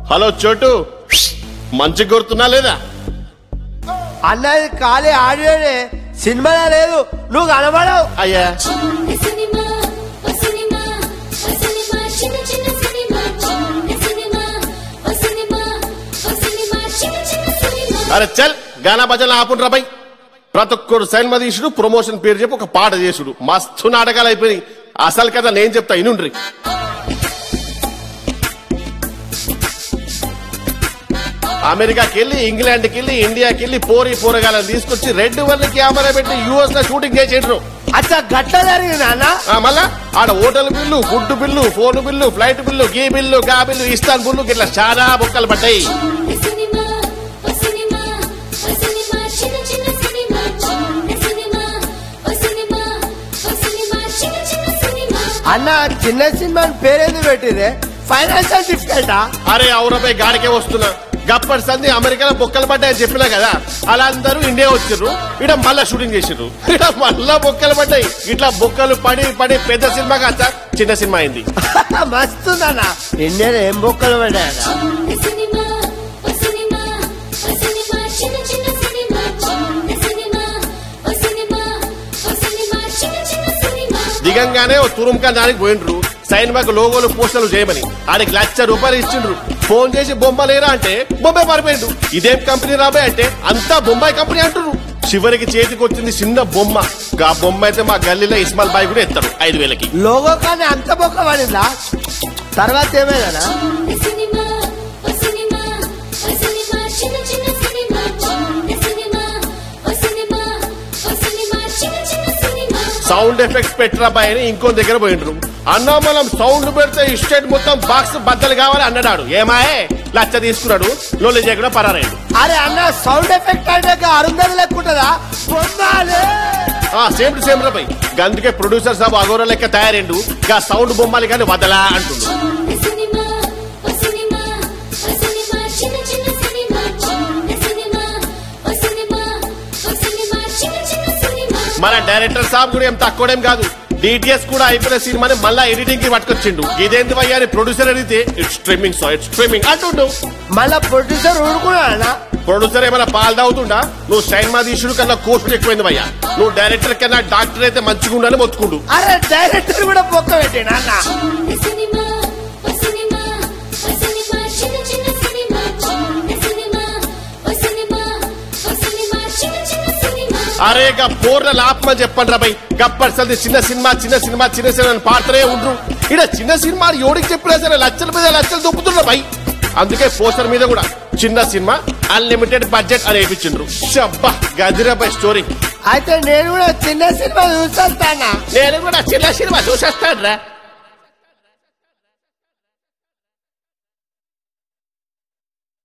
hello చోటు మంచి గుర్తున్నా లేదా అన్నది ఖాళీ ఆడియోనే సినిమాలో లేదు నువ్వు కనబడవు అయ్యా చిన్న సినిమా ఓ సినిమా ఓ సినిమా చిన్న చిన్న సినిమా చిన్న సినిమా ఓ సినిమా ఓ సినిమా చిన్న చిన్న సినిమా అరే చల్ గానా భజన ఆపుండ్రా బై ప్రతి ఒక్కడు సినిమా తీసుడు ప్రమోషన్ పేరు చెప్పి ఒక పాట చేసుడు మస్తు నాటకాలు అయిపోయినాయి అసలు కదా నేను చెప్తా ఇనుండ్రి అమెరికాకి వెళ్ళి ఇంగ్లాండ్కి వెళ్ళి ఇండియాకి వెళ్ళి పోరి పోరగాలను తీసుకొచ్చి రెడ్ వల్ల కెమెరా పెట్టి యూఎస్ లో షూటింగ్ చేసేట్రు అచ్చా గట్ల జరిగింది అన్న ఆ మళ్ళా ఆడ hotel bill food bill phone bill flight bill గీ బిల్లు గా బిల్లు ఇస్తాన్ బిల్లు ఇట్లా చాలా బొక్కలు పడ్డాయి చిన్న సినిమా ఓ సినిమా ఓ సినిమా చిన్న చిన్న సినిమా చిన్న సినిమా ఓ సినిమా ఓ సినిమా చిన్న చిన్న సినిమా అన్న చిన్న సినిమా పేరేంది పెట్టిరే ఫైనాన్షియల్ డిఫికల్టా అరే అవునపై గాడికే వస్తున్నా గప్పటి సంది అమెరికాలో బొక్కలు పడ్డాయని చెప్పినా కదా అలా అందరూ ఇండియా వచ్చిర్రు ఇడ మళ్ళా షూటింగ్ చేసిర్రు ఇడ మళ్ళా బొక్కలు పడ్డాయి ఇట్లా బొక్కలు పడి పడి పెద్ద సినిమా కాస్త చిన్న సినిమా అయింది మస్తుందన్న ఇండియన్ ఏం బొక్కలు పడ్డాయన్న చిన్న సినిమా ఓ సినిమా ఓ సినిమా చిన్న చిన్న సినిమా చిన్న సినిమా ఓ సినిమా ఓ సినిమా చిన్న చిన్న సినిమా దిగంగానే ఓ తురుంకా దానికి పోయిండ్రు సైన్మాకు లోగోలు పోస్టర్లు చేయమని ఆడికి లక్ష రూపాయలు ఇచ్చిండ్రు ఫోన్ చేసి బొమ్మ లేరా అంటే బొంబాయి పారిపోయిండు ఇదేం కంపెనీ రాబాయ్ అంటే అంతా బొంబాయి కంపెనీ అంటున్నారు చివరికి చేతికి వచ్చింది చిన్న బొమ్మ ఆ బొమ్మ అయితే మా గల్లీలో ఇస్మాల్ బాయ్ కూడా ఎత్తాడు ఐదు వేలకి లోగో కానీ అంత బొక్క పడిందా తర్వాత ఏమైందన్నా చిన్న సినిమా ఓ సినిమా ఓ సినిమా చిన్న చిన్న సినిమా చిన్న సినిమా ఓ సినిమా ఓ సినిమా చిన్న చిన్న సినిమా సౌండ్ ఎఫెక్ట్స్ పెట్టరా బాయ్ అని ఇంకో దగ్గర పోయిండ్రు అన్నా మనం సౌండ్ పెడితే ఇస్టేట్ మొత్తం బాక్స్ బద్దలు కావాలి అన్నాడు ఏమాయే లచ్చ తీసుకున్నాడు లోలి చేయకుండా పరారాడు అరే అన్న సౌండ్ ఎఫెక్ట్ అంటే అరుంధతి లెక్కుంటుందా బొమ్మాలే ఆ సేమ్ టు సేమ్ రాబాయ్ అందుకే ప్రొడ్యూసర్ సాబ్ అగోర లెక్క తయారైండు గా సౌండ్ బొమ్మలు కానీ వదలా అంటుండు చిన్న సినిమా ఓ సినిమా ఓ సినిమా చిన్న చిన్న సినిమా చిన్న సినిమా ఓ సినిమా ఓ సినిమా చిన్న చిన్న సినిమా మన డైరెక్టర్ సాబ్ కూడా ఏం తక్కువడేం కాదు డిటిఎస్ కూడా అయిపోయిన సినిమాని మళ్ళా ఎడిటింగ్ కి పట్టుకొచ్చిండు ఇదేంటి భయ్యా అని ప్రొడ్యూసర్ అడిగితే it's streaming so it's streaming అంటుండు మళ్ళా ప్రొడ్యూసర్ ఊరుకున్నాడన్నా ప్రొడ్యూసర్ ఏమైనా పాలు తాగుతుండా నువ్వు సైన్మా తీసుడు కన్నా కోర్సు ఎక్కువైంది భయ్యా నువ్వు డైరెక్టర్ కన్నా డాక్టర్ అయితే మంచిగా ఉండాలని మొత్తుకుండు అరే డైరెక్టర్ కూడా బొక్క పెట్టిన అన్న చిన్న సినిమా ఓ సినిమా ఓ సినిమా చిన్న చిన్న సినిమా చిన్న సినిమా ఓ సినిమా ఓ సినిమా చిన్న చిన్న సినిమా అరే గా పోర్ల లాపమని చెప్పండి రా బై గప్పటి చిన్న సినిమా చిన్న సినిమా చిన్న సినిమా అని పాడుతూనే ఉండ్రు ఇడ చిన్న సినిమా ఎవడికి చెప్పినా సరే లక్షల మీద లక్షలు దొప్పుతున్నా బై అందుకే పోస్టర్ మీద కూడా చిన్న సినిమా అన్లిమిటెడ్ బడ్జెట్ అని వేయించిండ్రు షబ్బా గదిరా బై స్టోరీ అయితే నేను కూడా చిన్న సినిమా చూసేస్తానా నేను కూడా చిన్న సినిమా చూసేస్తాను రా